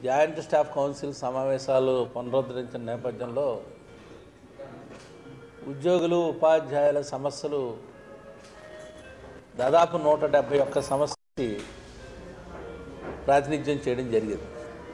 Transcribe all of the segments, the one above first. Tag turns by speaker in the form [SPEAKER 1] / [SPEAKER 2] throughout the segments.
[SPEAKER 1] joint staff council సమావేశాలు పునరుద్ధరించిన నేపథ్యంలో ఉద్యోగులు ఉపాధ్యాయుల సమస్యలు దాదాపు నూట డెబ్బై ఒక్క సమస్యకి ప్రాతినిధ్యం చేయడం జరిగింది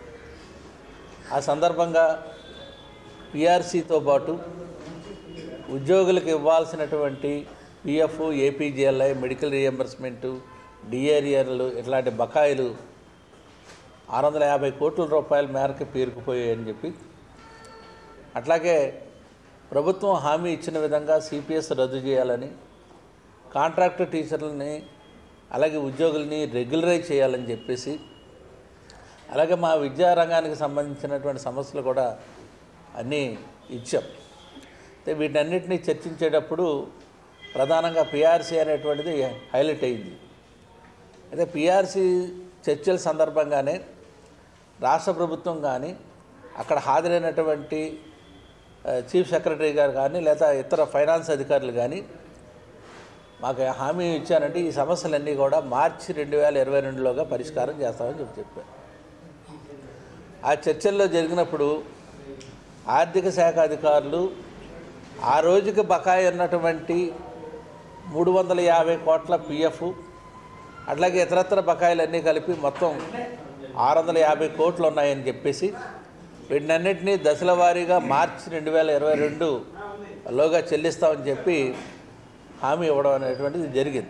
[SPEAKER 1] ఆ సందర్భంగా పిఆర్సీతో పాటు ఉద్యోగులకు ఇవ్వాల్సినటువంటి పిఎఫ్ ఏపీజీఎల్ఐ మెడికల్ రియంబర్స్మెంటు డిఏరియర్లు ఇట్లాంటి బకాయిలు ఆరు వందల యాభై కోట్ల రూపాయల మేరకు పేరుకుపోయాయని చెప్పి అట్లాగే ప్రభుత్వం హామీ ఇచ్చిన విధంగా సిపిఎస్ రద్దు చేయాలని కాంట్రాక్ట్ టీచర్లని అలాగే ఉద్యోగుల్ని రెగ్యులరైజ్ చేయాలని చెప్పేసి అలాగే మా విద్యారంగానికి సంబంధించినటువంటి సమస్యలు కూడా అన్నీ ఇచ్చాం అయితే వీటన్నిటిని చర్చించేటప్పుడు ప్రధానంగా పిఆర్సీ అనేటువంటిది హైలైట్ అయింది అయితే పిఆర్సీ చర్చల సందర్భంగానే రాష్ట్ర ప్రభుత్వం కానీ అక్కడ హాజరైనటువంటి ఆ, చీఫ్ సెక్రటరీ గారు కానీ లేదా ఇతర ఫైనాన్స్ అధికారులు కానీ మాకు హామీ ఇచ్చానంటే ఈ సమస్యలన్నీ కూడా మార్చి రెండు వేల ఇరవై రెండులోగా పరిష్కారం చేస్తామని చెప్పి చెప్పారు ఆ చర్చల్లో జరిగినప్పుడు ఆర్థిక శాఖ అధికారులు ఆ రోజుకి బకాయి ఉన్నటువంటి మూడు వందల యాభై కోట్ల పిఎఫ్ అట్లాగే ఇతరత్ర బకాయిలన్నీ కలిపి మొత్తం ఆరు వందల యాభై కోట్లు ఉన్నాయని చెప్పేసి వీటినన్నింటినీ దశల వారీగా మార్చి రెండు వేల ఇరవై రెండు లోగా చెల్లిస్తామని చెప్పి హామీ ఇవ్వడం అనేటువంటిది జరిగింది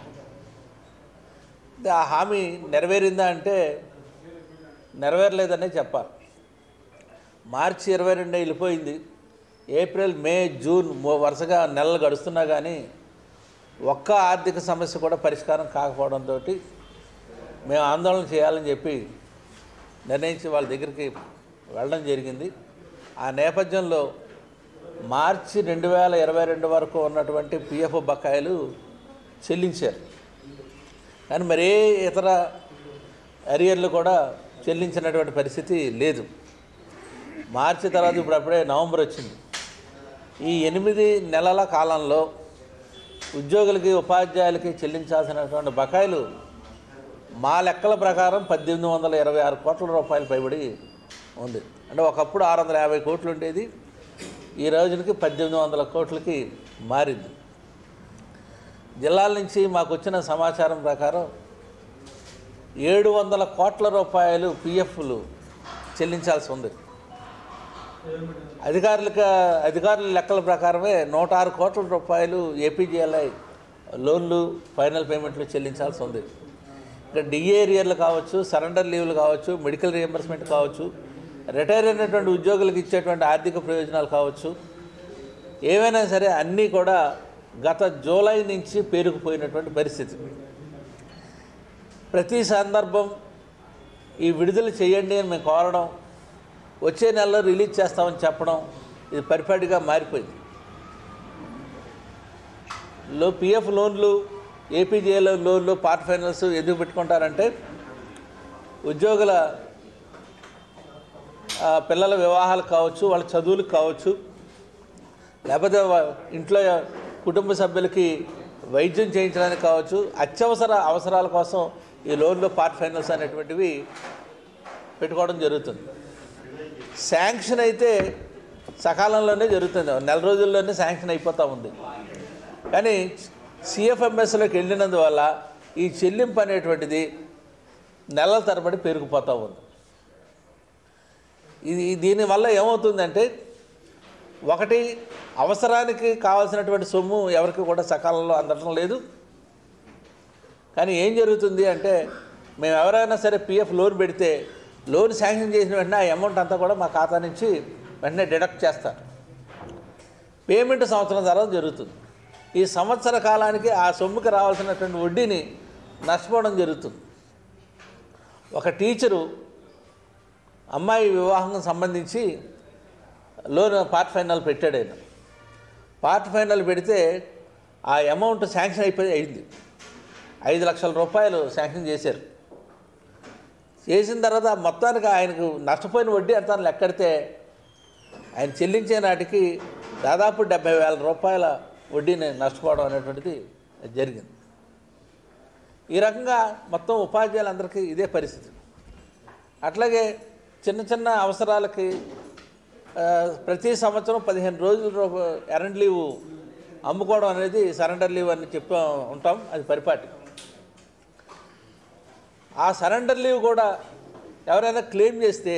[SPEAKER 1] అయితే ఆ హామీ నెరవేరిందా అంటే నెరవేరలేదనే చెప్పాలి మార్చి ఇరవై రెండు వెళ్ళిపోయింది ఏప్రిల్ మే జూన్ మో- వరుసగా నెలలు గడుస్తున్నా కానీ ఒక్క ఆర్థిక సమస్య కూడా పరిష్కారం కాకపోవడంతో మేము ఆందోళన చేయాలని చెప్పి నిర్ణయించి వాళ్ళ దగ్గరికి వెళ్ళడం జరిగింది ఆ నేపథ్యంలో మార్చి రెండు వేల ఇరవై రెండు వరకు ఉన్నటువంటి పిఎఫ్ బకాయిలు చెల్లించారు కానీ మరే ఇతర అరియర్లు కూడా చెల్లించినటువంటి పరిస్థితి లేదు మార్చి తర్వాత ఇప్పుడు అప్పుడే నవంబర్ వచ్చింది ఈ ఎనిమిది నెలల కాలంలో ఉద్యోగులకి ఉపాధ్యాయులకి చెల్లించాల్సినటువంటి బకాయిలు మా లెక్కల ప్రకారం పద్దెనిమిది వందల ఇరవై ఆరు కోట్ల రూపాయలు పైబడి ఉంది అంటే ఒకప్పుడు ఆరు వందల యాభై కోట్లు ఉండేది ఈ రోజునికి పద్దెనిమిది వందల కోట్లకి మారింది జిల్లాల నుంచి మాకు వచ్చిన సమాచారం ప్రకారం ఏడు వందల కోట్ల రూపాయలు పిఎఫ్లు చెల్లించాల్సి ఉంది అధికారులకు అధికారుల లెక్కల ప్రకారమే నూట ఆరు కోట్ల రూపాయలు ఏపీజీఎల్ఐ లోన్లు ఫైనల్ పేమెంట్లు చెల్లించాల్సి ఉంది ఇంకా డిఏరియర్లు కావచ్చు సరెండర్ లీవ్లు కావచ్చు మెడికల్ రియంబర్స్మెంట్ కావచ్చు రిటైర్ అయినటువంటి ఉద్యోగులకు ఇచ్చేటువంటి ఆర్థిక ప్రయోజనాలు కావచ్చు ఏవైనా సరే అన్నీ కూడా గత జూలై నుంచి పేరుకుపోయినటువంటి పరిస్థితి ప్రతి సందర్భం ఈ విడుదల చేయండి అని మేము కోరడం వచ్చే నెలలో రిలీజ్ చేస్తామని చెప్పడం ఇది పరిపాటిగా మారిపోయింది లో పిఎఫ్ లోన్లు ఏపీజేఏలో లోన్లు పార్ట్ ఫైనాన్స్ ఎందుకు పెట్టుకుంటారంటే ఉద్యోగుల ఆ, పిల్లల వివాహాలు కావచ్చు వాళ్ళ చదువులకు కావచ్చు లేకపోతే వా- ఇంట్లో కుటుంబ సభ్యులకి వైద్యం చేయించడానికి కావచ్చు అత్యవసర అవసరాల కోసం ఈ లోన్లు పార్ట్ ఫైనాన్స్ అనేటువంటివి పెట్టుకోవడం జరుగుతుంది శాంక్షన్ అయితే సకాలంలోనే జరుగుతుంది నెల రోజుల్లోనే శాంక్షన్ అయిపోతూ ఉంది కానీ సిఎఫ్ఎంఎస్లోకి వెళ్ళినందువల్ల ఈ చెల్లింపు అనేటువంటిది నెలల తరబడి పెరిగిపోతూ ఉంది ఇది దీనివల్ల ఏమవుతుందంటే ఒకటి అవసరానికి కావాల్సినటువంటి సొమ్ము ఎవరికి కూడా సకాలంలో అందడం లేదు కానీ ఏం జరుగుతుంది అంటే మేము ఎవరైనా సరే పిఎఫ్ లోన్ పెడితే లోన్ శాంక్షన్ చేసిన వెంటనే ఆ అమౌంట్ అంతా కూడా మా ఖాతా నుంచి వెంటనే డిడక్ట్ చేస్తారు పేమెంట్ సంవత్సరం తర్వాత జరుగుతుంది ఈ సంవత్సర కాలానికి ఆ సొమ్ముకి రావాల్సినటువంటి వడ్డీని నష్టపోవడం జరుగుతుంది ఒక టీచరు అమ్మాయి వివాహం సంబంధించి లోన్ పార్ట్ ఫైనల్ పెట్టాడు ఆయన పార్ట్ ఫైనల్ పెడితే ఆ అమౌంట్ శాంక్షన్ అయిపోయి అయింది ఐదు లక్షల రూపాయలు శాంక్షన్ చేశారు చేసిన తర్వాత ఆ మొత్తానికి ఆయనకు నష్టపోయిన వడ్డీ అంతా లెక్కడితే ఆయన చెల్లించే నాటికి దాదాపు డెబ్బై వేల రూపాయల వడ్డీని నష్టపోవడం అనేటువంటిది జరిగింది ఈ రకంగా మొత్తం ఉపాధ్యాయులందరికీ ఇదే పరిస్థితి అట్లాగే చిన్న చిన్న అవసరాలకి ఆ, ప్రతి సంవత్సరం పదిహేను రోజులు రూ- ఎరండ్ లీవ్ అమ్ముకోవడం అనేది సరెండర్ లీవ్ అని చెప్పి ఉంటాం అది పరిపాటి ఆ సరెండర్ లీవ్ కూడా ఎవరైనా క్లెయిమ్ చేస్తే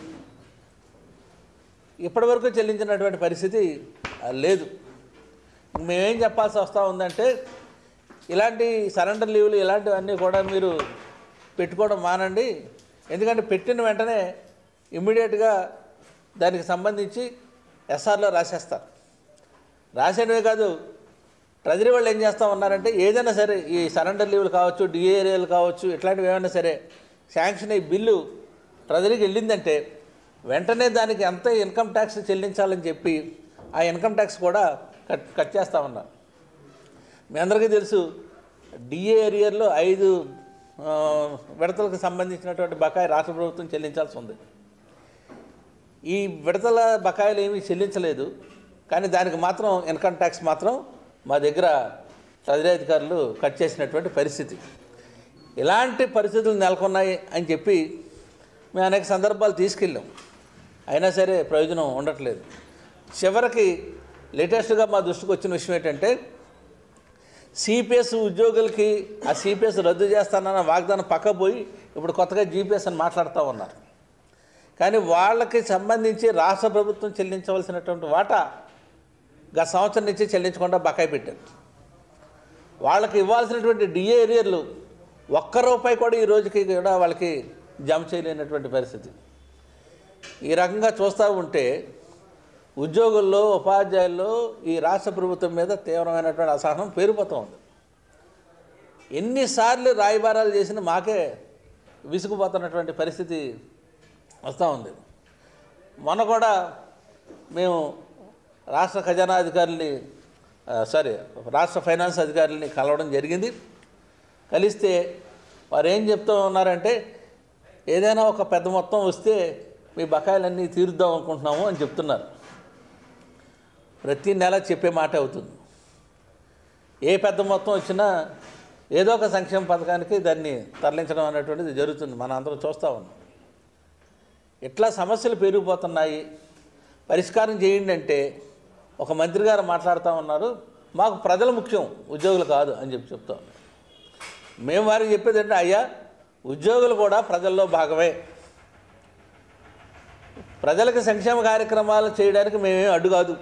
[SPEAKER 1] ఇప్పటివరకు చెల్లించినటువంటి పరిస్థితి ఆ, లేదు మేమేం చెప్పాల్సి వస్తూ ఉందంటే ఇలాంటి సరెండర్ లీవ్లు ఇలాంటివన్నీ కూడా మీరు పెట్టుకోవడం మానండి ఎందుకంటే పెట్టిన వెంటనే ఇమ్మీడియట్గా దానికి సంబంధించి ఎస్ఆర్లో రాసేస్తారు రాసేయడమే కాదు ట్రెజరీ వాళ్ళు ఏం చేస్తూ ఉన్నారంటే ఏదైనా సరే ఈ సరెండర్ లీవ్లు కావచ్చు డిఏరియాలు కావచ్చు ఇట్లాంటివి ఏమైనా సరే శాంక్షన్ అయ్యి బిల్లు ట్రెజరీకి వెళ్ళిందంటే వెంటనే దానికి ఎంత ఇన్కమ్ ట్యాక్స్ చెల్లించాలని చెప్పి ఆ ఇన్కమ్ ట్యాక్స్ కూడా కట్ కట్ చేస్తూ ఉన్నారు మీ అందరికీ తెలుసు డిఏ ఏరియాలో ఐదు ఆ, విడతలకు సంబంధించినటువంటి బకాయి రాష్ట్ర ప్రభుత్వం చెల్లించాల్సి ఉంది ఈ విడతల బకాయిలు ఏమీ చెల్లించలేదు కానీ దానికి మాత్రం ఇన్కమ్ ట్యాక్స్ మాత్రం మా దగ్గర ట్రెజరీ అధికారులు కట్ చేసినటువంటి పరిస్థితి ఇలాంటి పరిస్థితులు నెలకొన్నాయి అని చెప్పి మేము అనేక సందర్భాలు తీసుకెళ్ళాం అయినా సరే ప్రయోజనం ఉండట్లేదు చివరికి లేటెస్ట్గా మా దృష్టికి వచ్చిన విషయం ఏంటంటే సిపిఎస్ ఉద్యోగులకి ఆ సిపిఎస్ రద్దు చేస్తానన్న వాగ్దానం పక్క పోయి ఇప్పుడు కొత్తగా జీపీఎస్ అని మాట్లాడుతూ ఉన్నారు కానీ వాళ్ళకి సంబంధించి రాష్ట్ర ప్రభుత్వం చెల్లించవలసినటువంటి వాటా గత సంవత్సరం నుంచి చెల్లించకుండా బకాయి పెట్టారు వాళ్ళకి ఇవ్వాల్సినటువంటి డిఏ ఏరియర్లు ఒక్క రూపాయి కూడా ఈ రోజుకి కూడా వాళ్ళకి జమ చేయలేనటువంటి పరిస్థితి ఈ రకంగా చూస్తూ ఉంటే ఉద్యోగుల్లో ఉపాధ్యాయుల్లో ఈ రాష్ట్ర ప్రభుత్వం మీద తీవ్రమైనటువంటి అసహనం పెరిగిపోతూ ఉంది ఎన్నిసార్లు రాయబారాలు చేసినా మాకే విసుగుపోతున్నటువంటి పరిస్థితి వస్తూ ఉంది మొన్న కూడా మేము రాష్ట్ర ఖజానా అధికారుల్ని ఆ, సారీ రాష్ట్ర ఫైనాన్స్ అధికారులని కలవడం జరిగింది కలిస్తే వారు ఏం చెప్తూ ఉన్నారంటే ఏదైనా ఒక పెద్ద మొత్తం వస్తే మీ బకాయిలన్నీ తీరుద్దాం అనుకుంటున్నాము అని చెప్తున్నారు ప్రతి నెల చెప్పే మాట అవుతుంది ఏ పెద్ద మొత్తం వచ్చినా ఏదో ఒక సంక్షేమ పథకానికి దాన్ని తరలించడం అనేటువంటిది జరుగుతుంది మన అందరం చూస్తూ ఉన్నాం ఇట్లా సమస్యలు పెరిగిపోతున్నాయి పరిష్కారం చేయండి అంటే ఒక మంత్రి గారు మాట్లాడుతూ ఉన్నారు మాకు ప్రజలు ముఖ్యం ఉద్యోగులు కాదు అని చెప్పి చెప్తా ఉన్నారు మేము వారికి చెప్పేది అంటే అయ్యా ఉద్యోగులు కూడా ప్రజల్లో భాగమే ప్రజలకు సంక్షేమ కార్యక్రమాలు చేయడానికి మేమేం అడ్డు కాదు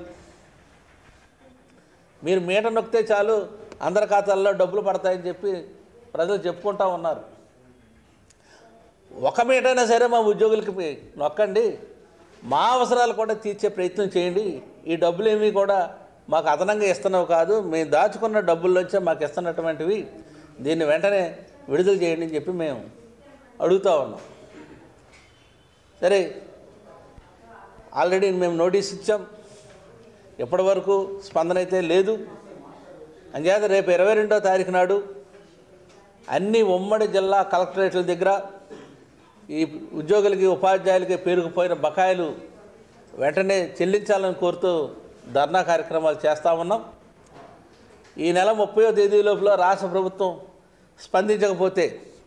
[SPEAKER 1] మీరు మీట నొక్కితే చాలు అందరి ఖాతాల్లో డబ్బులు పడతాయని చెప్పి ప్రజలు చెప్పుకుంటా ఉన్నారు ఒక మీటైనా సరే మా ఉద్యోగులకి మీ- నొక్కండి మా అవసరాలు కూడా తీర్చే ప్రయత్నం చేయండి ఈ డబ్బులు ఏమీ కూడా మాకు అదనంగా ఇస్తున్నవి కాదు మేము దాచుకున్న డబ్బుల్లోంచే మాకు ఇస్తున్నటువంటివి దీన్ని వెంటనే విడుదల చేయండి అని చెప్పి మేము అడుగుతూ ఉన్నాం సరే ఆల్రెడీ మేము నోటీస్ ఇచ్చాం ఇప్పటి వరకు స్పందన అయితే లేదు అంచేత రేపు ఇరవై రెండో తారీఖు నాడు అన్ని ఉమ్మడి జిల్లా కలెక్టరేట్ల దగ్గర ఈ ఉద్యోగులకి ఉపాధ్యాయులకి పేరుకుపోయిన బకాయిలు వెంటనే చెల్లించాలని కోరుతూ ధర్నా కార్యక్రమాలు చేస్తూ ఉన్నాం ఈ నెల ముప్పయో తేదీ లోపల రాష్ట్ర ప్రభుత్వం స్పందించకపోతే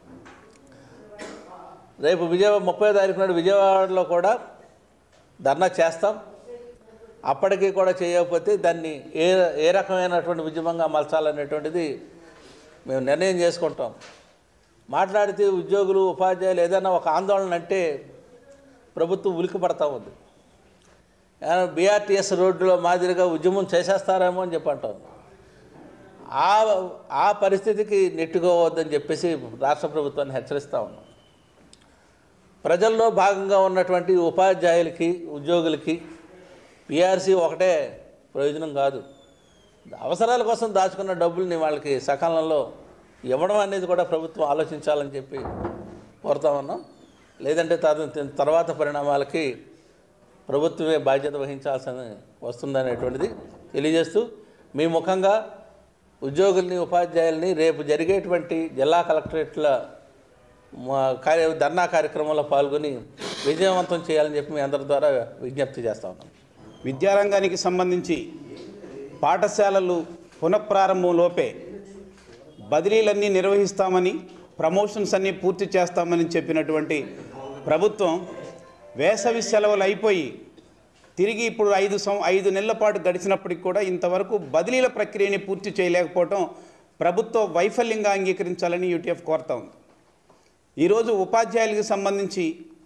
[SPEAKER 1] రేపు విజయవాడ ముప్పై తారీఖు నాడు విజయవాడలో కూడా ధర్నా చేస్తాం అప్పటికి కూడా చేయకపోతే దాన్ని ఏ ఏ రకమైనటువంటి ఉద్యమంగా మలచాలనేటువంటిది మేము నిర్ణయం చేసుకుంటాం మాట్లాడితే ఉద్యోగులు ఉపాధ్యాయులు ఏదైనా ఒక ఆందోళన అంటే ప్రభుత్వం ఉలికి పడతా ఉంది బీఆర్టీఎస్ రోడ్డులో మాదిరిగా ఉద్యమం చేసేస్తారేమో అని చెప్పి అంటాం ఆ ఆ పరిస్థితికి నెట్టుకోవద్దని చెప్పేసి రాష్ట్ర ప్రభుత్వాన్ని హెచ్చరిస్తూ ఉన్నాం ప్రజల్లో భాగంగా ఉన్నటువంటి ఉపాధ్యాయులకి ఉద్యోగులకి పిఆర్సీ ఒకటే ప్రయోజనం కాదు అవసరాల కోసం దాచుకున్న డబ్బుల్ని వాళ్ళకి సకాలంలో ఇవ్వడం అనేది కూడా ప్రభుత్వం ఆలోచించాలని చెప్పి కోరుతా ఉన్నాం లేదంటే తద- తర్వాత పరిణామాలకి ప్రభుత్వమే బాధ్యత వహించాల్సిన వస్తుందనేటువంటిది తెలియజేస్తూ మీ ముఖంగా ఉద్యోగుల్ని ఉపాధ్యాయుల్ని రేపు జరిగేటువంటి జిల్లా కలెక్టరేట్ల మా కార్య ధర్నా కార్యక్రమంలో పాల్గొని విజయవంతం చేయాలని చెప్పి మీ అందరి ద్వారా విజ్ఞప్తి చేస్తా ఉన్నాం
[SPEAKER 2] విద్యారంగానికి సంబంధించి పాఠశాలలు పునఃప్రారంభంలోపే బదిలీలన్నీ నిర్వహిస్తామని ప్రమోషన్స్ అన్నీ పూర్తి చేస్తామని చెప్పినటువంటి ప్రభుత్వం వేసవి సెలవులు అయిపోయి తిరిగి ఇప్పుడు ఐదు సం ఐదు నెలల పాటు గడిచినప్పటికి కూడా ఇంతవరకు బదిలీల ప్రక్రియని పూర్తి చేయలేకపోవటం ప్రభుత్వ వైఫల్యంగా అంగీకరించాలని యూటీఎఫ్ కోరుతా ఉంది ఈరోజు ఉపాధ్యాయులకు సంబంధించి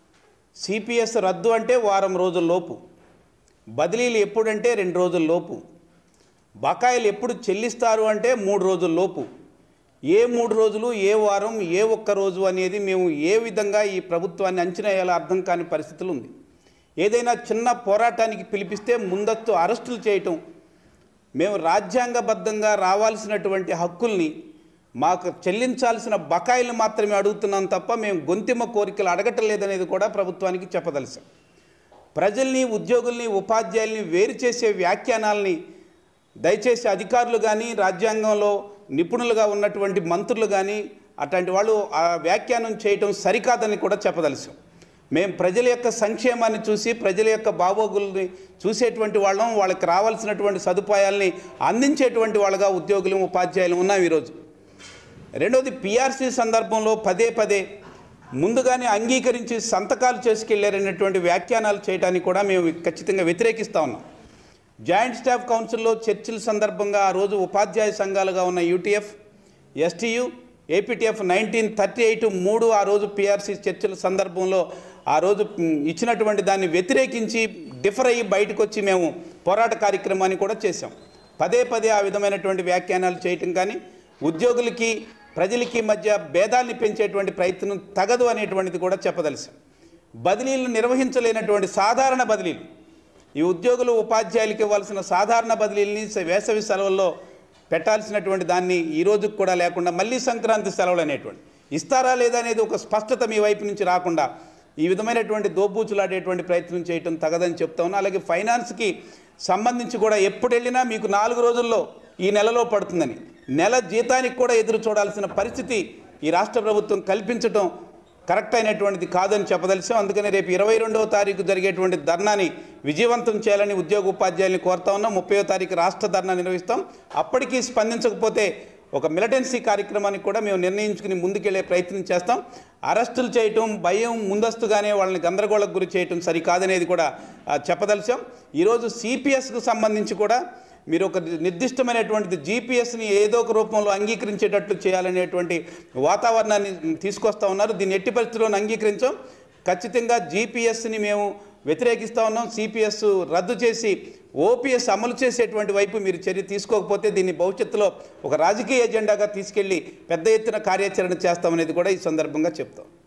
[SPEAKER 2] సిపిఎస్ రద్దు అంటే వారం రోజుల లోపు బదిలీలు ఎప్పుడంటే రెండు రోజుల లోపు బకాయిలు ఎప్పుడు చెల్లిస్తారు అంటే మూడు రోజుల లోపు ఏ మూడు రోజులు ఏ వారం ఏ ఒక్క రోజు అనేది మేము ఏ విధంగా ఈ ప్రభుత్వాన్ని అంచనా వేయాలో అర్థం కాని పరిస్థితులు ఉంది ఏదైనా చిన్న పోరాటానికి పిలిపిస్తే ముందస్తు అరెస్టులు చేయటం మేము రాజ్యాంగబద్ధంగా రావాల్సినటువంటి హక్కుల్ని మాకు చెల్లించాల్సిన బకాయిలు మాత్రమే అడుగుతున్నాం తప్ప మేము గొంతిమ కోరికలు అడగటం లేదనేది కూడా ప్రభుత్వానికి చెప్పదలిసాం ప్రజల్ని ఉద్యోగుల్ని ఉపాధ్యాయుల్ని వేరు చేసే వ్యాఖ్యానాల్ని దయచేసి అధికారులు కానీ రాజ్యాంగంలో నిపుణులుగా ఉన్నటువంటి మంత్రులు కానీ అట్లాంటి వాళ్ళు ఆ వ్యాఖ్యానం చేయటం సరికాదని కూడా చెప్పదలిసాం మేము ప్రజల యొక్క సంక్షేమాన్ని చూసి ప్రజల యొక్క బాగోగుల్ని చూసేటువంటి వాళ్ళం వాళ్ళకి రావాల్సినటువంటి సదుపాయాల్ని అందించేటువంటి వాళ్ళగా ఉద్యోగులు ఉపాధ్యాయులు ఉన్నాం ఈరోజు రెండవది పిఆర్సీ సందర్భంలో పదే పదే ముందుగానే అంగీకరించి సంతకాలు చేసుకెళ్లారనేటువంటి వ్యాఖ్యానాలు చేయడానికి కూడా మేము ఖచ్చితంగా వ్యతిరేకిస్తా ఉన్నాం జాయింట్ స్టాఫ్ కౌన్సిల్లో చర్చల సందర్భంగా ఆ రోజు ఉపాధ్యాయ సంఘాలుగా ఉన్న UTF STU APTF nineteen thirty eight మూడు ఆ రోజు పిఆర్సీ చర్చల సందర్భంలో ఆ రోజు మ్, ఇచ్చినటువంటి దాన్ని వ్యతిరేకించి డిఫర్ అయ్యి బయటకు వచ్చి మేము పోరాట కార్యక్రమాన్ని కూడా చేశాం పదే పదే ఆ విధమైనటువంటి వ్యాఖ్యానాలు చేయటం కానీ ఉద్యోగులకి ప్రజలకి మధ్య భేదాల్ని పెంచేటువంటి ప్రయత్నం తగదు అనేటువంటిది కూడా చెప్పదలిసాం బదిలీలు నిర్వహించలేనటువంటి సాధారణ బదిలీలు ఈ ఉద్యోగులు ఉపాధ్యాయులకి ఇవ్వాల్సిన సాధారణ బదిలీల్ని స- వేసవి సెలవుల్లో పెట్టాల్సినటువంటి దాన్ని ఈ రోజుకి కూడా లేకుండా మళ్ళీ సంక్రాంతి సెలవులు అనేటువంటి ఇస్తారా లేదా అనేది ఒక స్పష్టత మీ వైపు నుంచి రాకుండా ఈ విధమైనటువంటి దోబూచులాడేటువంటి ప్రయత్నం చేయటం తగదని చెప్తా ఉన్నా అలాగే ఫైనాన్స్కి సంబంధించి కూడా ఎప్పుడు వెళ్ళినా మీకు నాలుగు రోజుల్లో ఈ నెలలో పడుతుందని నెల జీతానికి కూడా ఎదురు చూడాల్సిన పరిస్థితి ఈ రాష్ట్ర ప్రభుత్వం కల్పించటం కరెక్ట్ అయినటువంటిది కాదని చెప్పదలిసాం అందుకని రేపు ఇరవై రెండవ తారీఖు జరిగేటువంటి ధర్నాని విజయవంతం చేయాలని ఉద్యోగ ఉపాధ్యాయుల్ని కోరుతా ఉన్నాం ముప్పయో తారీఖు రాష్ట్ర ధర్నా నిర్వహిస్తాం అప్పటికీ స్పందించకపోతే ఒక మిలిటెన్సీ కార్యక్రమానికి కూడా మేము నిర్ణయించుకుని ముందుకెళ్లే ప్రయత్నం చేస్తాం అరెస్టులు చేయటం భయం ముందస్తుగానే వాళ్ళని గందరగోళకు గురి చేయటం సరికాదనేది కూడా ఆ, చెప్పదలిచాం ఈరోజు సిపిఎస్కు సంబంధించి కూడా మీరు ఒక నిర్దిష్టమైనటువంటిది జీపీఎస్ని ఏదో ఒక రూపంలో అంగీకరించేటట్లు చేయాలనేటువంటి వాతావరణాన్ని తీసుకొస్తా ఉన్నారు దీన్ని ఎట్టి పరిస్థితుల్లోనూ అంగీకరించాం ఖచ్చితంగా జీపీఎస్ని మేము వ్యతిరేకిస్తూ ఉన్నాం సిపిఎస్ రద్దు చేసి ఓపీఎస్ అమలు చేసేటువంటి వైపు మీరు చర్య తీసుకోకపోతే దీన్ని భవిష్యత్తులో ఒక రాజకీయ ఎజెండాగా తీసుకెళ్లి పెద్ద ఎత్తున కార్యాచరణ చేస్తామనేది కూడా ఈ సందర్భంగా చెప్తాం